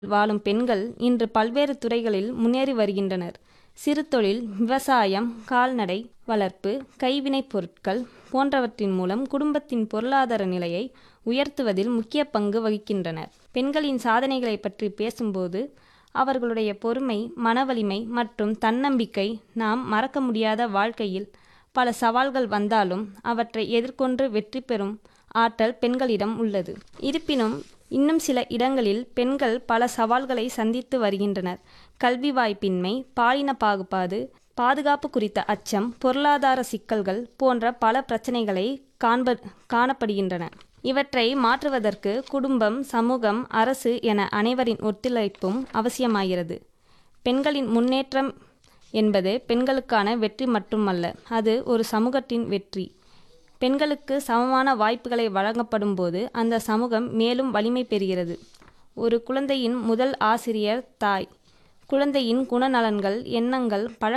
வாழும் பெண்கள் இன்று பல்வேறு துறைகளில் முன்னேறி வருகின்றனர் சிறுதொழில் விவசாயம் கால்நடை வளர்ப்பு கைவினைப் பொருட்கள் போன்றவற்றின் மூலம் குடும்பத்தின் பொருளாதார நிலையை உயர்த்துவதில் முக்கிய பங்கு வகிக்கின்றனர் பெண்களின் சாதனைகளை பற்றி பேசும்போது அவர்களுடைய பொறுமை மனவலிமை மற்றும் தன்னம்பிக்கை நாம் மறக்க முடியாத வாழ்க்கையில் பல சவால்கள் வந்தாலும் அவற்றை எதிர்கொண்டு வெற்றி பெறும் ஆற்றல் பெண்களிடம் உள்ளது இருப்பினும் இன்னும் சில இடங்களில் பெண்கள் பல சவால்களை சந்தித்து வருகின்றனர் கல்வி வாய்ப்பின்மை பாலின பாகுபாடு பாதுகாப்பு குறித்த அச்சம் பொருளாதார சிக்கல்கள் போன்ற பல பிரச்சனைகளை காண்ப காணப்படுகின்றன இவற்றை மாற்றுவதற்கு குடும்பம் சமூகம் அரசு என அனைவரின் ஒத்துழைப்பும் அவசியமாகிறது பெண்களின் முன்னேற்றம் என்பது பெண்களுக்கான வெற்றி மட்டுமல்ல அது ஒரு சமூகத்தின் வெற்றி பெண்களுக்கு சமமான வாய்ப்புகளை வழங்கப்படும் போது அந்த சமூகம் மேலும் வலிமை பெறுகிறது ஒரு குழந்தையின் முதல் ஆசிரியர் தாய் குழந்தையின் குணநலன்கள் எண்ணங்கள் பழக்க